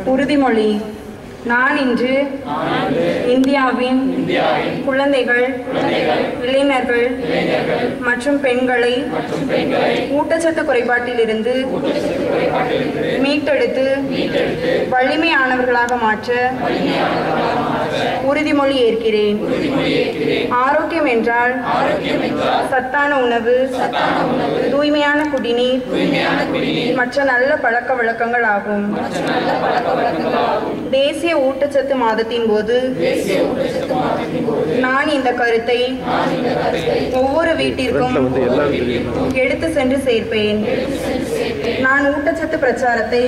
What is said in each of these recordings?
உறுதிமொழி நான் இன்று இந்தியாவின் குழந்தைகள் இளைஞர்கள் மற்றும் பெண்களை ஊட்டச்சத்து குறைபாட்டிலிருந்து மீட்டெடுத்து வலிமையானவர்களாக மாற்ற உறுதிமொழி ஏற்கிறேன் ஆரோக்கியம் என்றால் சத்தான உணவு தூய்மையான குடிநீர் மற்ற நல்ல பழக்க வழக்கங்கள் ஆகும் தேசிய ஊட்டச்சத்து மாதத்தின் போது நான் இந்த கருத்தை ஒவ்வொரு வீட்டிற்கும் எடுத்து சென்று சேர்ப்பேன் நான் ஊட்டச்சத்து பிரச்சாரத்தை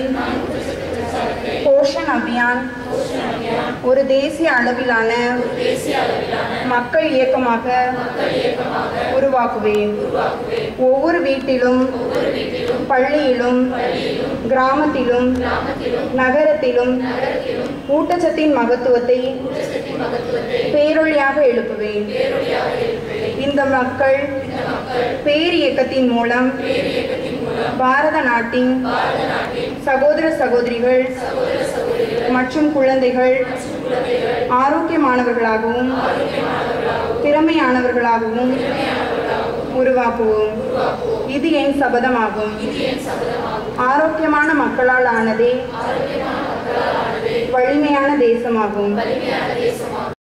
போஷன் அபியான் ஒரு தேசிய அளவிலான மக்கள் இயக்கமாக உருவாக்குவேன் ஒவ்வொரு வீட்டிலும் பள்ளியிலும் கிராமத்திலும் நகரத்திலும் ஊட்டச்சத்தின் மகத்துவத்தை பேரொழியாக எழுப்புவேன் இந்த மக்கள் பேர் இயக்கத்தின் மூலம் பாரத நாட்டின் சகோதர சகோதரிகள் மற்றும் குழந்தைகள் ஆரோக்கியமானவர்களாகவும் திறமையானவர்களாகவும் உருவாக்குவோம் இது என் சபதமாகும் ஆரோக்கியமான மக்களால் ஆனதே வலிமையான தேசமாகும்